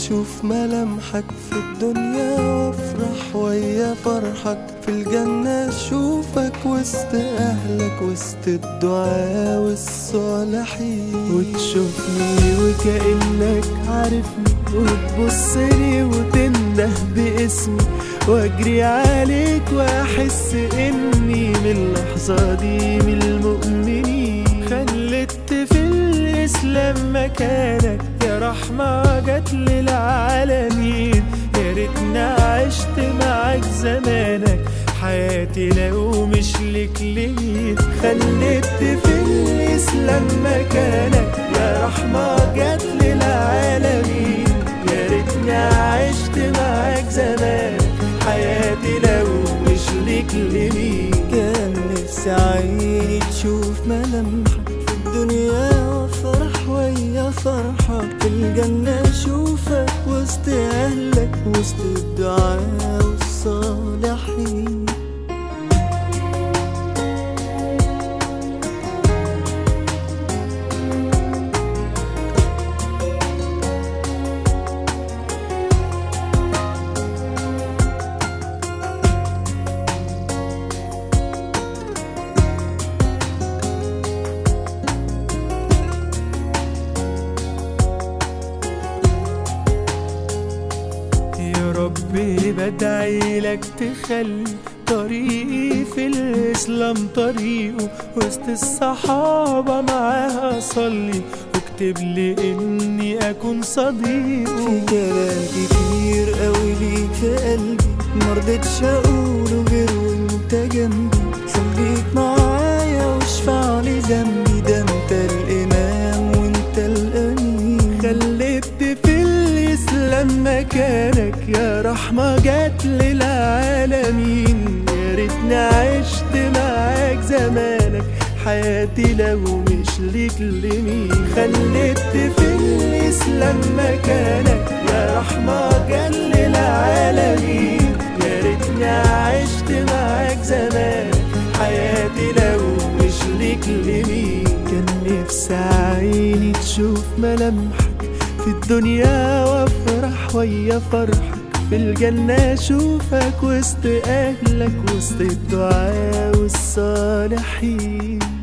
تشوف ملامحك في الدنيا وافرح ويا فرحك في الجنة اشوفك وسط اهلك وسط الدعاء والصالحين وتشوفني وكأنك عارفني وتبصلي وتنده باسمي واجري عليك واحس اني من اللحظة دي من المؤمنين خلت في الاسلام مكانك يا رحمة جت للعالمين يا ريتنا عشت معاك زمانك حياتي لو مش لك ليه خلت في الاسلام مكانك يا رحمة جت للعالمين يا ريتني عشت معاك زمان حياتي لو مش لك لمين كان نفسي عيني تشوف ملامحك في الدنيا وافرح ويا فرحك في الجنة اشوفك وسط اهلك وسط الدعاء والصالحين يا ربي بدعي لك تخلي طريقي في الإسلام طريقه وسط الصحابة معاها صلي واكتب لي إني أكون صديقه في كلام كتير قوي ليك في قلبي مرضتش اقوله غير وانت جنبي خليك معايا واشفع لي ذنبي ده انت الامام وانت الامين خليت في الإسلام مكانك يا رحمة جات للعالمين يا ريتني عشت معاك زمانك حياتي لو مش ليك لمين خليت في الإسلام مكانك يا رحمة جات للعالمين يا ريتني عشت معاك زمانك حياتي لو مش ليك لمين كان نفسي عيني تشوف ملامحك في الدنيا وافرح ويا فرحك في الجنة اشوفك وسط اهلك وسط الدعاء والصالحين